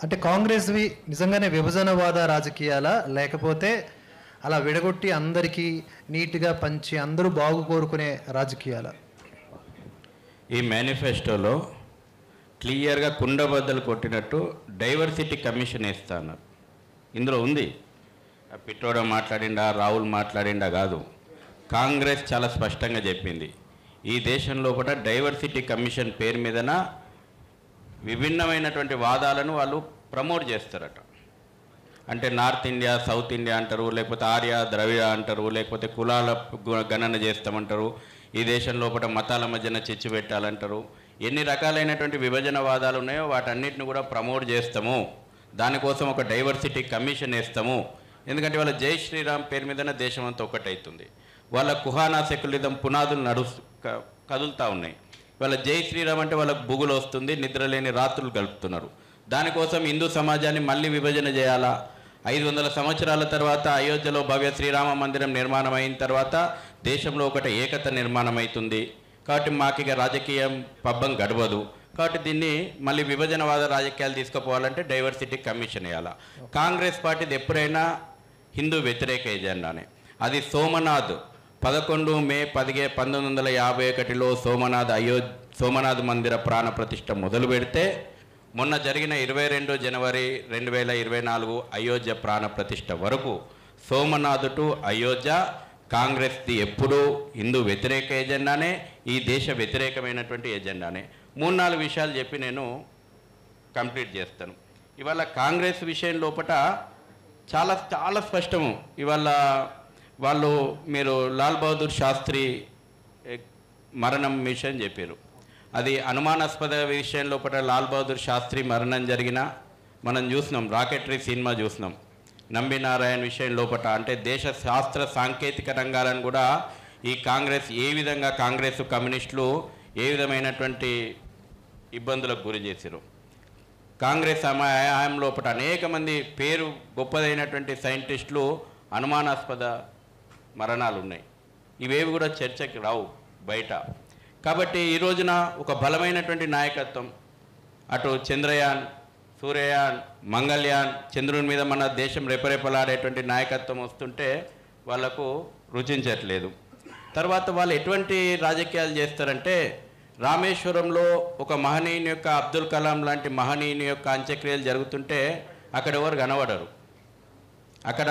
అంటే కాంగ్రెస్వి నిజంగానే విభజనవాద రాజకీయాలా లేకపోతే అలా విడగొట్టి అందరికీ నీట్గా పంచి అందరూ బాగు కోరుకునే రాజకీయాలా ఈ మేనిఫెస్టోలో క్లియర్గా కుండబద్దలు కొట్టినట్టు డైవర్సిటీ కమిషన్ వేస్తా అన్నారు ఇందులో ఉంది ఆ పిట్టోడ మాట్లాడిండా రాహుల్ మాట్లాడిండా కాదు కాంగ్రెస్ చాలా స్పష్టంగా చెప్పింది ఈ దేశంలో కూడా డైవర్సిటీ కమిషన్ పేరు మీదన విభిన్నమైనటువంటి వాదాలను వాళ్ళు ప్రమోట్ చేస్తారట అంటే నార్త్ ఇండియా సౌత్ ఇండియా అంటారు లేకపోతే ఆర్య ద్రవిడ అంటారు లేకపోతే కులాల గు- గణన చేస్తామంటారు ఈ దేశం లోపల మతాల మధ్యన చిచ్చు పెట్టాలంటారు ఎన్ని రకాలైనటువంటి విభజన వాదాలు ఉన్నాయో వాటన్నిటిని కూడా ప్రమోట్ చేస్తాము దానికోసం ఒక డైవర్సిటీ కమిషన్ వేస్తాము ఎందుకంటే వాళ్ళ జై శ్రీరామ్ పేరు మీదనే దేశం అంతా ఒకటవుతుంది వాళ్ళ కుహానా సెక్యులిజం పునాదులు నడు క- కదులుతూ ఉన్నాయి వాళ్ళ జై శ్రీరామ్ అంటే వాళ్ళకు బుగులు వస్తుంది నిద్రలేని రాత్రులు గడుపుతున్నారు దానికోసం హిందూ సమాజాన్ని మళ్ళీ విభజన చేయాలా ఐదు వందల సంవత్సరాల తర్వాత అయోధ్యలో భవ్య శ్రీరామ మందిరం నిర్మాణం అయిన తర్వాత దేశంలో ఒకటి ఏకత నిర్మాణం అవుతుంది కాబట్టి మాకు ఇక రాజకీయం పబ్బం గడవదు కాబట్టి దీన్ని మళ్ళీ విభజనవాద రాజకీయాలు తీసుకుపోవాలంటే డైవర్సిటీ కమిషన్ వేయాలా కాంగ్రెస్ పార్టీది ఎప్పుడైనా హిందూ వ్యతిరేక ఎజెండానే అది సోమనాథ్ పదకొండు మే పదిగే పంతొమ్మిది వందల యాభై ఒకటిలో సోమనాథ్ అయో సోమనాథ్ మందిర ప్రాణ ప్రతిష్ఠ మొదలు పెడితే మొన్న జరిగిన ఇరవై రెండు జనవరి రెండు వేల ఇరవై నాలుగు అయోధ్య ప్రాణ ప్రతిష్ఠ వరకు సోమనాథ్ టు అయోధ్య కాంగ్రెస్ది ఎప్పుడూ హిందూ వ్యతిరేక ఎజెండానే ఈ దేశ వ్యతిరేకమైనటువంటి ఎజెండానే మూడు నాలుగు విషయాలు చెప్పి నేను కంప్లీట్ చేస్తాను ఇవాళ కాంగ్రెస్ విషయం లోపట చాలా చాలా స్పష్టము ఇవాళ వాళ్ళు మీరు లాల్ బహదూర్ శాస్త్రి ఏ, మరణం విషయం చెప్పారు అది అనుమానాస్పద విషయం లోపల లాల్ బహదూర్ శాస్త్రి మరణం జరిగిన మనం చూసినాం రాకెటరీ సినిమా చూసినాం నంబి నారాయణ విషయం లోపట అంటే దేశ శాస్త్ర సాంకేతిక రంగాలను కూడా ఈ కాంగ్రెస్ ఏ విధంగా కాంగ్రెస్ కమ్యూనిస్టులు ఏ విధమైనటువంటి ఇబ్బందులకు గురి చేశారు కాంగ్రెస్ ఆమె హయాం లోపల అనేక మంది పేరు గొప్పదైనటువంటి సైంటిస్టులు అనుమానాస్పద మరణాలు ఉన్నాయి ఇవేవి కూడా చర్చకి రావు బయట కాబట్టి ఈ రోజున ఒక బలమైనటువంటి నాయకత్వం అటు చంద్రయాన్ సూర్యయాన్ మంగళయాన్ చంద్రుని మీద మన దేశం రెపరెపలాడేటువంటి నాయకత్వం వస్తుంటే వాళ్లకు రుచించట్లేదు తర్వాత వాళ్ళు ఎటువంటి రాజకీయాలు చేస్తారంటే రామేశ్వరంలో ఒక మహనీయుని యొక్క అబ్దుల్ కలాం లాంటి మహనీయుని యొక్క అంత్యక్రియలు జరుగుతుంటే అక్కడ ఎవరు కనబడరు అక్కడ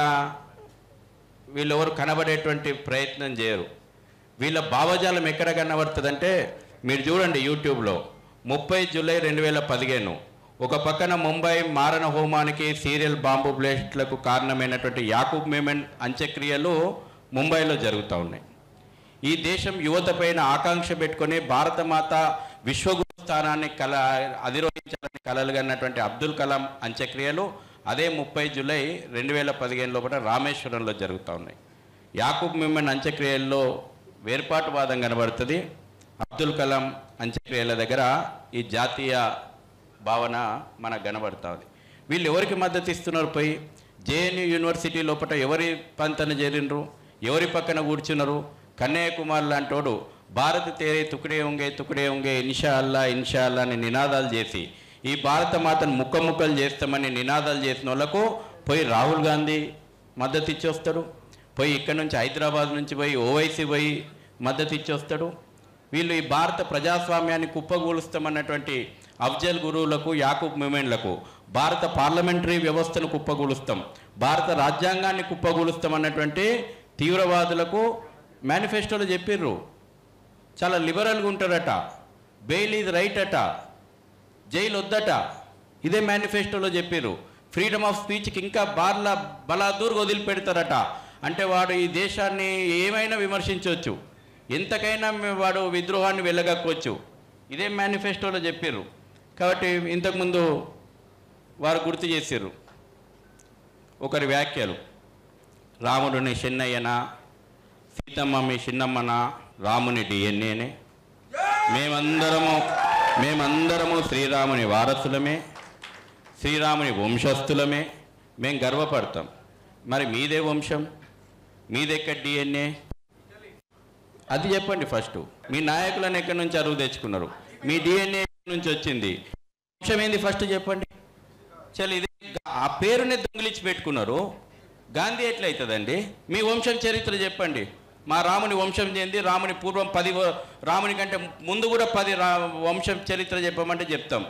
వీళ్ళెవరు కనబడేటువంటి ప్రయత్నం చేయరు వీళ్ళ భావజాలం ఎక్కడ కనబడుతుందంటే మీరు చూడండి యూట్యూబ్లో ముప్పై జూలై రెండు వేల పదిహేను ఒక పక్కన ముంబై మారణ హోమానికి సీరియల్ బాంబు బ్లేస్ట్లకు కారణమైనటువంటి యాకూబ్ మేమన్ అంత్యక్రియలు ముంబైలో జరుగుతూ ఉన్నాయి ఈ దేశం యువత పైన ఆకాంక్ష పెట్టుకొని భారతమాత విశ్వగురు స్థానాన్ని కల అధిరోహించాలని కలలుగన్నటువంటి అబ్దుల్ కలాం అంత్యక్రియలు అదే ముప్పై జూలై రెండు వేల పదిహేను లోపల రామేశ్వరంలో జరుగుతూ ఉన్నాయి యాకూబ్ మిమ్మన్ అంత్యక్రియల్లో వేర్పాటువాదం కనబడుతుంది అబ్దుల్ కలాం అంత్యక్రియల దగ్గర ఈ జాతీయ భావన మనకు కనబడుతూ ఉంది వీళ్ళు ఎవరికి మద్దతు ఇస్తున్నారు పోయి జేఎన్యూ యూనివర్సిటీ లోపల ఎవరి పంతన చేరినరు ఎవరి పక్కన కూర్చున్నారు కన్యాకుమార్ లాంటోడు భారత్ తేరే తుకుడే ఉంగే తుకుడే ఉంగే ఇన్షా అల్లా ఇన్షా అల్లా అని నినాదాలు చేసి ఈ భారత మాతను ముక్క ముక్కలు చేస్తామని నినాదాలు చేసిన వాళ్ళకు పోయి రాహుల్ గాంధీ మద్దతు ఇచ్చి వస్తాడు పోయి ఇక్కడ నుంచి హైదరాబాద్ నుంచి పోయి ఓవైసీ పోయి మద్దతు ఇచ్చి వస్తాడు వీళ్ళు ఈ భారత ప్రజాస్వామ్యాన్ని కుప్పగూలుస్తామన్నటువంటి అఫ్జల్ గురువులకు యాకూబ్ మిమెన్లకు భారత పార్లమెంటరీ వ్యవస్థను కుప్పగూలుస్తాం భారత రాజ్యాంగాన్ని కుప్పగూలుస్తామన్నటువంటి తీవ్రవాదులకు మేనిఫెస్టోలో చెప్పిర్రు చాలా లిబరల్గా ఉంటారట బెయిల్ ఈజ్ రైట్ అట జైలు వద్దట ఇదే మేనిఫెస్టోలో చెప్పారు ఫ్రీడమ్ ఆఫ్ స్పీచ్కి ఇంకా బార్ల బలాదూర్ వదిలిపెడతారట అంటే వాడు ఈ దేశాన్ని ఏమైనా విమర్శించవచ్చు ఎంతకైనా మే- వాడు విద్రోహాన్ని వెళ్ళగక్కొచ్చు ఇదే మేనిఫెస్టోలో చెప్పారు కాబట్టి ఇంతకుముందు వారు గుర్తు చేశారు ఒకరి వ్యాఖ్యలు రాముడిని చిన్నయ్యనా సీతమ్మ మీ చిన్నమ్మన రాముని డిఎన్ఏనే మేమందరము మేమందరము శ్రీరాముని వారసులమే శ్రీరాముని వంశస్థులమే మేము గర్వపడతాం మరి మీదే వంశం మీదెక్కడ డిఎన్ఏ అది చెప్పండి ఫస్ట్ మీ నాయకులను ఎక్కడి నుంచి అరువు తెచ్చుకున్నారు మీ డిఎన్ఏ నుంచి వచ్చింది వంశం ఏంది ఫస్ట్ చెప్పండి చల్ ఇది ఆ పేరునే దొంగిలించి పెట్టుకున్నారు గాంధీ ఎట్లయితుందండి మీ వంశం చరిత్ర చెప్పండి మా రాముని వంశం చెంది రాముని పూర్వం పది వ- రాముని కంటే ముందు కూడా పది రా వంశం చరిత్ర చెప్పమంటే చెప్తాం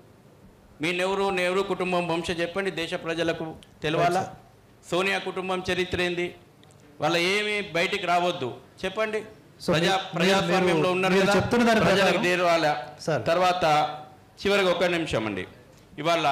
మీ నెహ్రూ నెహ్రూ కుటుంబం వంశ చెప్పండి దేశ ప్రజలకు తెలవాలా సోనియా కుటుంబం చరిత్ర ఏంది వాళ్ళ ఏమి బయటికి రావద్దు చెప్పండి సో ప్రజా మీరు- ప్రజాస్వామ్యంలో మీరు- ఉన్నారు మీరు కదా చెప్తున్న దాని ప్రజలకు ప్రకారం- చేరాలా సార్. తర్వాత చివరికి ఒక నిమిషం అండి ఇవాళ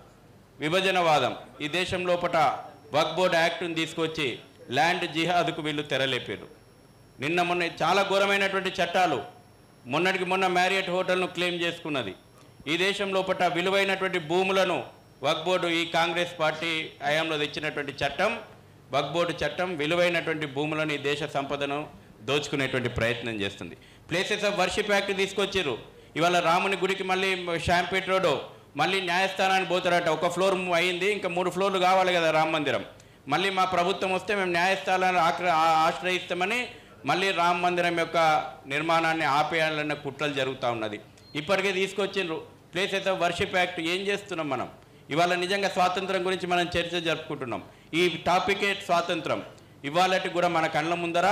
విభజనవాదం ఈ దేశం లోపట వక్ బోర్డ్ యాక్ట్ని తీసుకొచ్చి ల్యాండ్ జిహాద్కు వీళ్ళు తెరలేపారు నిన్న మొన్న చాలా ఘోరమైనటువంటి చట్టాలు మొన్నటికి మొన్న మ్యారియట్ హోటల్ను క్లెయిమ్ చేసుకున్నది ఈ దేశం లోపట విలువైనటువంటి భూములను వక్ బోర్డు ఈ కాంగ్రెస్ పార్టీ హయాంలో తెచ్చినటువంటి చట్టం వక్ బోర్డు చట్టం విలువైనటువంటి భూములను ఈ దేశ సంపదను దోచుకునేటువంటి ప్రయత్నం చేస్తుంది ప్లేసెస్ ఆఫ్ వర్షిప్ యాక్ట్ తీసుకొచ్చారు ఇవాళ రాముని గుడికి మళ్ళీ షాంపేట్ రోడ్ మళ్ళీ న్యాయస్థానానికి పోతారట ఒక ఫ్లోర్ అయింది ఇంకా మూడు ఫ్లోర్లు కావాలి కదా రామ మందిరం మళ్ళీ మా ప్రభుత్వం వస్తే మేము న్యాయస్థానాన్ని ఆక్ర ఆ- ఆశ్రయిస్తామని మళ్ళీ రామ మందిరం యొక్క నిర్మాణాన్ని ఆపేయాలన్న కుట్రలు జరుగుతూ ఉన్నది ఇప్పటికే తీసుకొచ్చిండ్రు ప్లేసెస్ ఆఫ్ వర్షిప్ యాక్ట్ ఏం చేస్తున్నాం మనం ఇవాళ నిజంగా స్వాతంత్రం గురించి మనం చర్చ జరుపుకుంటున్నాం ఈ టాపికే స్వాతంత్రం ఇవాళటి కూడా మన కళ్ళ ముందర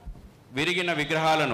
విరిగిన విగ్రహాలను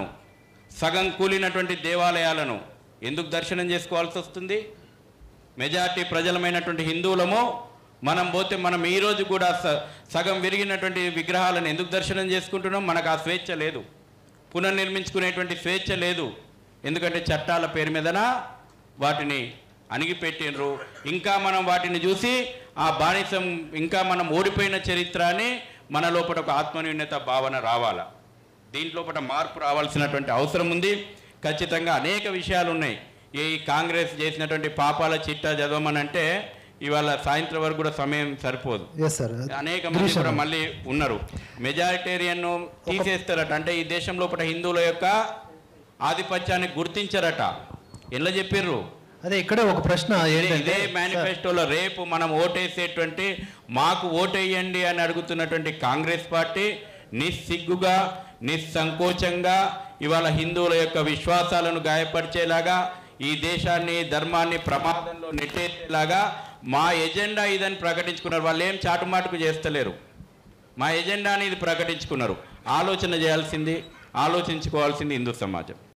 సగం కూలినటువంటి దేవాలయాలను ఎందుకు దర్శనం చేసుకోవాల్సి వస్తుంది మెజార్టీ ప్రజలమైనటువంటి హిందువులము మనం పోతే మనం ఈ రోజు కూడా స- సగం విరిగినటువంటి విగ్రహాలను ఎందుకు దర్శనం చేసుకుంటున్నాం మనకు ఆ స్వేచ్ఛ లేదు పునర్నిర్మించుకునేటువంటి స్వేచ్ఛ లేదు ఎందుకంటే చట్టాల పేరు మీదన వాటిని అణిగిపెట్టినరు ఇంకా మనం వాటిని చూసి ఆ బానిసం ఇంకా మనం ఓడిపోయిన చరిత్ర అని మన లోపల ఒక ఆత్మన్యూన్యత భావన రావాలా దీంట్లోపట మార్పు రావాల్సినటువంటి అవసరం ఉంది ఖచ్చితంగా అనేక విషయాలు ఉన్నాయి ఈ కాంగ్రెస్ చేసినటువంటి పాపాల చిట్టా చదవమనంటే ఇవాళ సాయంత్రం వరకు కూడా సమయం సరిపోదు ఎస్ సార్ అనేక మంది కూడా మళ్ళీ ఉన్నారు మెజారిటేరియన్ తీసేస్తారట అంటే ఈ దేశం లోపల హిందువుల యొక్క ఆధిపత్యాన్ని గుర్తించారట ఎలా చెప్పిర్రు అదే ఇక్కడే ఒక ప్రశ్న ఇదే- ఏంటంటే ఇదే మేనిఫెస్టోలో రేపు మనం ఓటేసేటువంటి మాకు ఓటేయండి అని అడుగుతున్నటువంటి కాంగ్రెస్ పార్టీ నిస్సిగ్గుగా నిస్సంకోచంగా ఇవాళ హిందువుల యొక్క విశ్వాసాలను గాయపరిచేలాగా ఈ దేశాన్ని ధర్మాన్ని ప్రమాదంలో నెట్టేసేలాగా మా ఎజెండా ఇదని ప్రకటించుకున్నారు వాళ్ళు ఏం చాటుమాటుకు చేస్తలేరు మా ఎజెండాని ఇది ప్రకటించుకున్నారు ఆలోచన చేయాల్సింది ఆలోచించుకోవాల్సింది హిందూ సమాజం